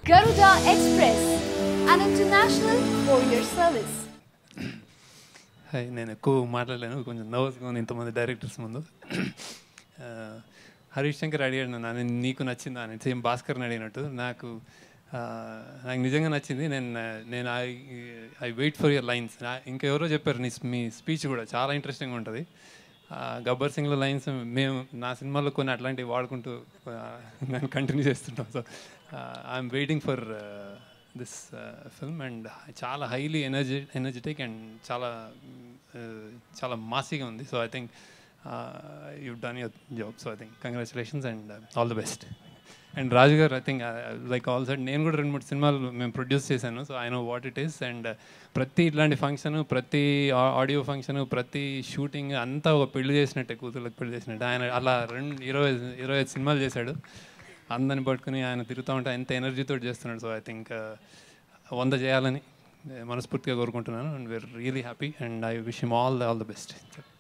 Garuda Express, an international courier service. Hi నేను ఎక్కువ మాట్లాడలేను కొంచెం నర్వస్గా ఉంది ఇంతమంది డైరెక్టర్స్ ముందు ఆ, హరీష్ శంకర్ అడిగాడు నన్ను నీకు నచ్చిందా అని సేమ్ భాస్కర్ని అడిగినట్టు నాకు ఆ, నాకు నిజంగా నచ్చింది నేను నేను I I wait for your lines ఇంకెవరో చెప్పారు నీ మీ స్పీచ్ కూడా చాలా ఇంట్రెస్టింగ్గా ఉంటుంది ఆ, గబ్బర్ సింగ్లో లైన్స్ మేము నా సినిమాలో కొన్ని అట్లాంటివి వాడుకుంటూ నేను కంటిన్యూ చేస్తుంటాం so I'm waiting for this film and చాలా హైలీ ఎనర్జీ ఎనర్జెటిక్ అండ్ చాలా uh, చాలా మాసీగా ఉంది so I think you done your job so I think congratulations and all the best and Raju garu I think like all side నేను కూడా రెండు మూడు సినిమాలు మేము ప్రొడ్యూస్ చేశాను so I know what it is and ప్రతి ఇట్లాంటి ఫంక్షన్ ప్రతి ఆడియో ఫంక్షన్ ప్రతి షూటింగ్ అంతా ఒక పెళ్లి చేసినట్టే కూతుర్లకు పెళ్లి చేసినట్టు ఆయన అలా రెండు ఇరవై ఇరవై ఐదు సినిమాలు చేశాడు అందరిని పట్టుకుని ఆయన తిరుగుతూ ఉంటే ఎంత ఎనర్జీతో చేస్తున్నాడు సో ఐ థింక్ వంద చేయాలని మనస్ఫూర్తిగా కోరుకుంటున్నాను and we are really happy and I wish him all the all the best